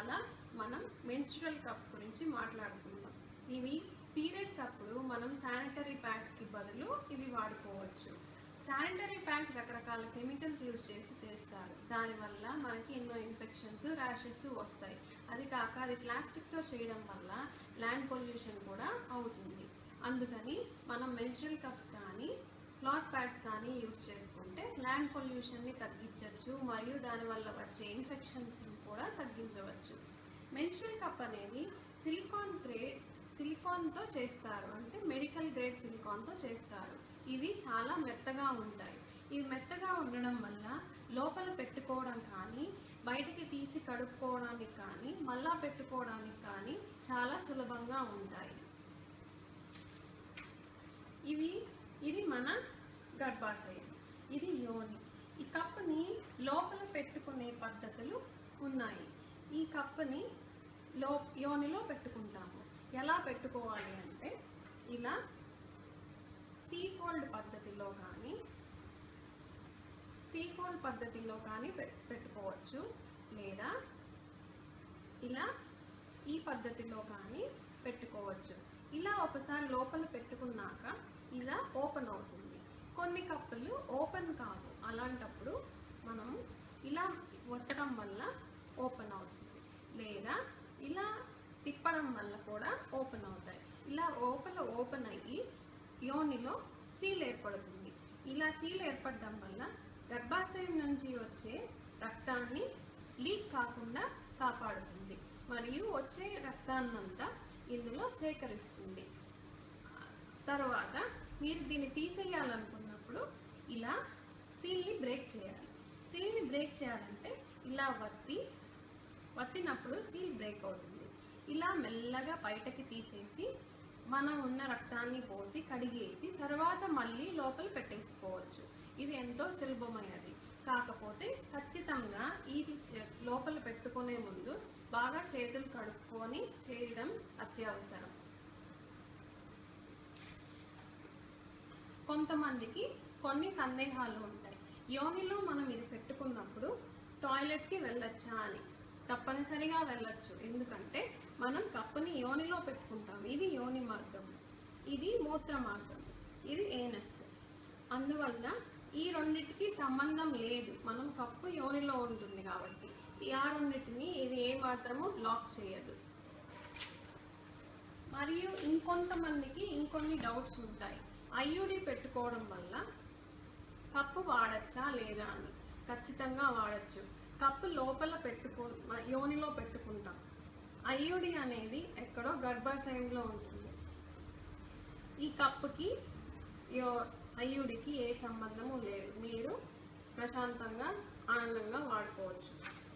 ఇవాళ మనం menstrual cups గురించి మాట్లాడుకుందాం ఇవి పీరియడ్స్ అప్పుడు మనం శానిటరీ ప్యాడ్స్కి బదులు ఇవి వాడుకోవచ్చు శానిటరీ ప్యాడ్స్ రకరకాల కెమికల్స్ యూజ్ చేసి చేస్తారు దానివల్ల మనకి ఎన్నో ఇన్ఫెక్షన్స్ ర్యాషెస్ వస్తాయి అది కాక అది ప్లాస్టిక్తో చేయడం వల్ల ల్యాండ్ పొల్యూషన్ కూడా అవుతుంది అందుకని మనం మెన్స్ట్రల్ కప్స్ కానీ క్లాత్ ప్యాడ్స్ కానీ యూజ్ చేసుకుంటే ల్యాండ్ పొల్యూషన్ని తగ్గించవచ్చు మరియు దానివల్ల వచ్చే ఇన్ఫెక్షన్స్ కూడా తగ్గించవచ్చు మెన్స్ట్రల్ కప్ అనేది సిలికాన్ గ్రేడ్ సిలికాన్తో చేస్తారు అంటే మెడికల్ గ్రేడ్ సిలికాన్తో చేస్తారు ఇవి చాలా మెత్తగా ఉంటాయి ఇవి మెత్తగా ఉండడం వల్ల లోపల పెట్టుకోవడం కానీ బయటికి తీసి కడుక్కోవడానికి కానీ మళ్ళా పెట్టుకోవడానికి కానీ చాలా సులభంగా ఉంటాయి ఇవి ఇది మన గర్భాశయం ఇది యోని ఈ కప్పుని లోపల పెట్టుకునే పద్ధతులు ఉన్నాయి ఈ కప్పుని లో యోనిలో పెట్టుకుంటాము ఎలా పెట్టుకోవాలి అంటే ఇలా సీ ఫోల్డ్ పద్ధతిలో కానీ సీ ఫోల్డ్ పద్ధతిలో కానీ పెట్- పెట్టుకోవచ్చు లేదా ఇలా ఈ పద్ధతిలో కానీ పెట్టుకోవచ్చు ఇలా ఒకసారి లోపల పెట్టుకున్నాక ఇలా ఓపెన్ అవుతుంది కొన్ని కప్పులు ఓపెన్ కావు అలాంటప్పుడు మనం ఇలా ఒత్తడం వల్ల ఓపెన్ అవుతుంది లేదా ఇలా తిప్పడం వల్ల కూడా ఓపెన్ అవుతాయి ఇలా లోపల ఓపెన్ అయ్యి యోనిలో సీల్ ఏర్పడుతుంది ఇలా సీల్ ఏర్పడడం వల్ల గర్భాశయం నుంచి వచ్చే రక్తాన్ని లీక్ కాకుండా కాపాడుతుంది మరియు వచ్చే రక్తాన్నంతా ఇందులో సేకరిస్తుంది తర్వాత మీరు దీన్ని తీసేయాలనుకున్నప్పుడు ఇలా సీల్ని బ్రేక్ చేయాలి సీల్ని బ్రేక్ చేయాలంటే ఇలా వత్తి వత్తినప్పుడు సీల్ బ్రేక్ అవుతుంది ఇలా మెల్లగా బయటకి తీసేసి మనం ఉన్న రక్తాన్ని పోసి కడిగేసి తర్వాత మళ్ళీ లోపల పెట్టేసుకోవచ్చు ఇది ఎంతో సులభమైనది కాకపోతే ఖచ్చితంగా ఇది చే- లోపల పెట్టుకునే ముందు బాగా చేతులు కడుక్కొని చేయడం అత్యవసరం కొంతమందికి కొన్ని సందేహాలు ఉంటాయి యోనిలో మనం ఇది పెట్టుకున్నప్పుడు టాయిలెట్కి వెళ్ళొచ్చా అని తప్పనిసరిగా వెళ్ళొచ్చు ఎందుకంటే మనం కప్పుని యోనిలో పెట్టుకుంటాం ఇది యోని మార్గం ఇది మూత్ర మార్గం ఇది ఏనస్ అందువల్ల ఈ రెండిటికి సంబంధం లేదు మనం కప్పు యోనిలో ఉంటుంది కాబట్టి ఈ ఆ రెండింటిని ఇది ఏ మాత్రము బ్లాక్ చేయదు మరియు ఇంకొంతమందికి ఇంకొన్ని డౌట్స్ ఉంటాయి ఐయుడి పెట్టుకోవడం వల్ల కప్పు వాడచ్చా లేదా అని ఖచ్చితంగా వాడచ్చు కప్పు లోపల పెట్టుకో మ- యోనిలో పెట్టుకుంటాం ఐయుడి అనేది ఎక్కడో గర్భాశయంలో ఉంటుంది ఈ కప్పుకి యో అయ్యుడికి ఏ సంబంధము లేదు మీరు ప్రశాంతంగా ఆనందంగా వాడుకోవచ్చు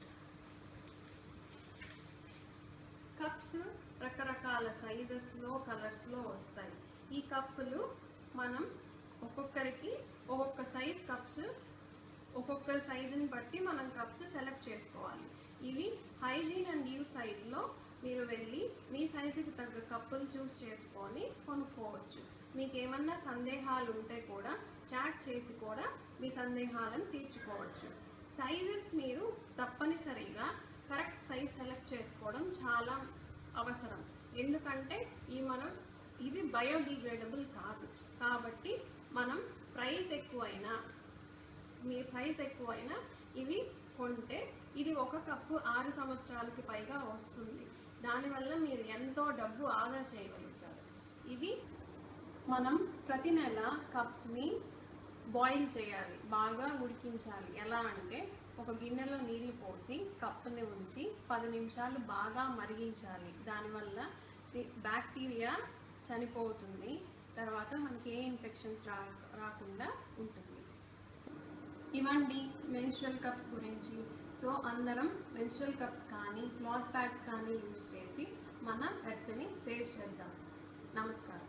కప్స్ రకరకాల సైజెస్లో కలర్స్లో వస్తాయి ఈ కప్పులు మనం ఒక్కొక్కరికి ఒక్కొక్క సైజ్ కప్స్ ఒక్కొక్కరి సైజుని బట్టి మనం కప్స్ సెలెక్ట్ చేసుకోవాలి ఇవి హైజీన్ అండ్ యూ సైడ్లో మీరు వెళ్ళి మీ సైజుకి తగ్గ కప్పులు చూస్ చేసుకొని కొనుక్కోవచ్చు మీకు ఏమన్నా సందేహాలు ఉంటే కూడా చాట్ చేసి కూడా మీ సందేహాలను తీర్చుకోవచ్చు సైజెస్ మీరు తప్పనిసరిగా కరెక్ట్ సైజ్ సెలెక్ట్ చేసుకోవడం చాలా అవసరం ఎందుకంటే ఈ మనం ఇది బయోడిగ్రేడబుల్ కాదు కాబట్టి మనం ప్రైస్ ఎక్కువైనా మీ ప్రైస్ ఎక్కువైనా ఇవి కొంటే ఇది ఒక కప్పు ఆరు సంవత్సరాలకి పైగా వస్తుంది దానివల్ల మీరు ఎంతో డబ్బు ఆదా చేయగలుగుతారు ఇవి మనం ప్రతి నెల కప్స్ని బాయిల్ చేయాలి బాగా ఉడికించాలి ఎలా అంటే ఒక గిన్నెలో నీళ్ళు పోసి కప్పుని ఉంచి పది నిమిషాలు బాగా మరిగించాలి దానివల్ల ది- బ్యాక్టీరియా చనిపోతుంది తర్వాత మనకి ఏ ఇన్ఫెక్షన్స్ రా రాకుండా ఉంటుంది ఇవండి మెన్స్ట్రల్ కప్స్ గురించి సో అందరం మెన్స్ట్రల్ కప్స్ కానీ క్లాత్ ప్యాడ్స్ కానీ యూజ్ చేసి మన ఎర్త్ని సేవ్ చేద్దాం నమస్కారం